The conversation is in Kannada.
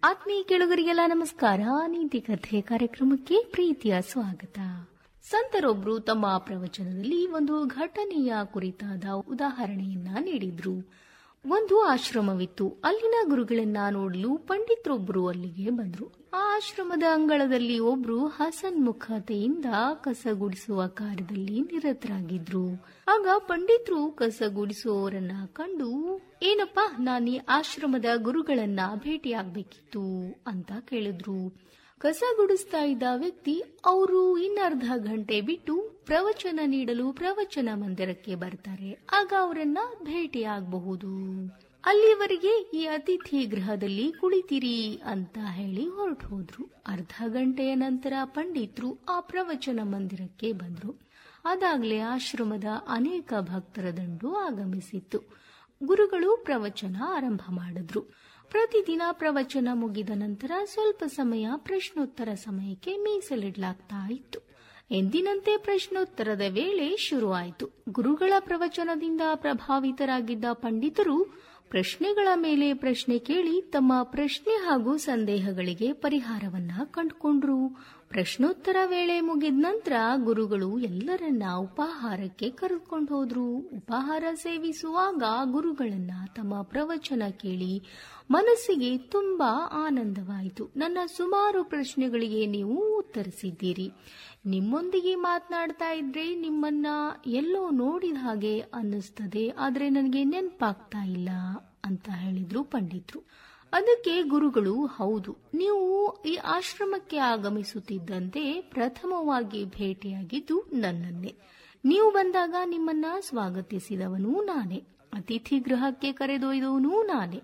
ಆತ್ಮೀಯ ಕೆಳಗರಿಗೆಲ್ಲ ನಮಸ್ಕಾರ ನೀತಿ ಕಥೆ ಕಾರ್ಯಕ್ರಮಕ್ಕೆ ಪ್ರೀತಿಯ ಸ್ವಾಗತ ಸಂತರೊಬ್ರು ತಮ್ಮ ಪ್ರವಚನದಲ್ಲಿ ಒಂದು ಘಟನೆಯ ಕುರಿತಾದ ಉದಾಹರಣೆಯನ್ನ ನೀಡಿದ್ರು ಒಂದು ಆಶ್ರಮವಿತ್ತು ಅಲ್ಲಿನ ಗುರುಗಳನ್ನ ನೋಡಲು ಪಂಡಿತರೊಬ್ರು ಅಲ್ಲಿಗೆ ಬಂದ್ರು ಆ ಆಶ್ರಮದ ಅಂಗಳದಲ್ಲಿ ಒಬ್ರು ಹಸನ್ಮುಖತೆಯಿಂದ ಕಸ ಗುಡಿಸುವ ಕಾರ್ಯದಲ್ಲಿ ನಿರತರಾಗಿದ್ರು ಆಗ ಪಂಡಿತರು ಕಸ ಗುಡಿಸುವವರನ್ನ ಕಂಡು ಏನಪ್ಪಾ ನಾನು ಈ ಆಶ್ರಮದ ಗುರುಗಳನ್ನ ಭೇಟಿಯಾಗಬೇಕಿತ್ತು ಅಂತ ಕೇಳಿದ್ರು ಕಸ ಗುಡಿಸ್ತಾ ಇದ್ದ ವ್ಯಕ್ತಿ ಅವರು ಇನ್ನರ್ಧ ಗಂಟೆ ಬಿಟ್ಟು ಪ್ರವಚನ ನೀಡಲು ಪ್ರವಚನ ಮಂದಿರಕ್ಕೆ ಬರ್ತಾರೆ ಆಗ ಅವರನ್ನ ಭೇಟಿಯಾಗಬಹುದು ಅಲ್ಲಿವರೆಗೆ ಈ ಅತಿಥಿ ಗೃಹದಲ್ಲಿ ಕುಳಿತಿರಿ ಅಂತ ಹೇಳಿ ಹೊರಟು ಹೋದ್ರು ಅರ್ಧ ಗಂಟೆಯ ನಂತರ ಪಂಡಿತರು ಆ ಪ್ರವಚನ ಮಂದಿರಕ್ಕೆ ಬಂದ್ರು ಅದಾಗ್ಲೇ ಆಶ್ರಮದ ಅನೇಕ ಭಕ್ತರ ದಂಡು ಆಗಮಿಸಿತ್ತು ಗುರುಗಳು ಪ್ರವಚನ ಆರಂಭ ಮಾಡಿದ್ರು ಪ್ರತಿದಿನ ಪ್ರವಚನ ಮುಗಿದ ನಂತರ ಸ್ವಲ್ಪ ಸಮಯ ಪ್ರಶ್ನೋತ್ತರ ಸಮಯಕ್ಕೆ ಮೀಸಲಿಡ್ಲಾಗ್ತಾ ಇತ್ತು ಎಂದಿನಂತೆ ಪ್ರಶ್ನೋತ್ತರದ ವೇಳೆ ಶುರುವಾಯಿತು ಗುರುಗಳ ಪ್ರವಚನದಿಂದ ಪ್ರಭಾವಿತರಾಗಿದ್ದ ಪಂಡಿತರು ಪ್ರಶ್ನೆಗಳ ಮೇಲೆ ಪ್ರಶ್ನೆ ಕೇಳಿ ತಮ್ಮ ಪ್ರಶ್ನೆ ಹಾಗೂ ಸಂದೇಹಗಳಿಗೆ ಪರಿಹಾರವನ್ನ ಕಂಡುಕೊಂಡ್ರು ಪ್ರಶ್ನೋತ್ತರ ವೇಳೆ ಮುಗಿದ ನಂತರ ಗುರುಗಳು ಎಲ್ಲರನ್ನ ಉಪಾಹಾರಕ್ಕೆ ಕರೆದುಕೊಂಡು ಹೋದ್ರು ಉಪಾಹಾರ ಸೇವಿಸುವಾಗ ಗುರುಗಳನ್ನ ತಮ್ಮ ಪ್ರವಚನ ಕೇಳಿ ಮನಸ್ಸಿಗೆ ತುಂಬಾ ಆನಂದವಾಯಿತು ನನ್ನ ಸುಮಾರು ಪ್ರಶ್ನೆಗಳಿಗೆ ನೀವು ಉತ್ತರಿಸಿದ್ದೀರಿ ನಿಮ್ಮೊಂದಿಗೆ ಮಾತನಾಡ್ತಾ ಇದ್ರೆ ನಿಮ್ಮನ್ನ ಎಲ್ಲೋ ನೋಡಿದ ಹಾಗೆ ಅನ್ನಿಸ್ತದೆ ಆದ್ರೆ ನನಗೆ ನೆನಪಾಗ್ತಾ ಇಲ್ಲ ಅಂತ ಹೇಳಿದ್ರು ಪಂಡಿತರು ಅದಕ್ಕೆ ಗುರುಗಳು ಹೌದು ನೀವು ಈ ಆಶ್ರಮಕ್ಕೆ ಆಗಮಿಸುತ್ತಿದ್ದಂತೆ ಪ್ರಥಮವಾಗಿ ಭೇಟಿಯಾಗಿದ್ದು ನನ್ನನ್ನೇ ನೀವು ಬಂದಾಗ ನಿಮ್ಮನ್ನ ಸ್ವಾಗತಿಸಿದವನೂ ನಾನೇ ಅತಿಥಿ ಗೃಹಕ್ಕೆ ಕರೆದೊಯ್ದವನೂ ನಾನೇ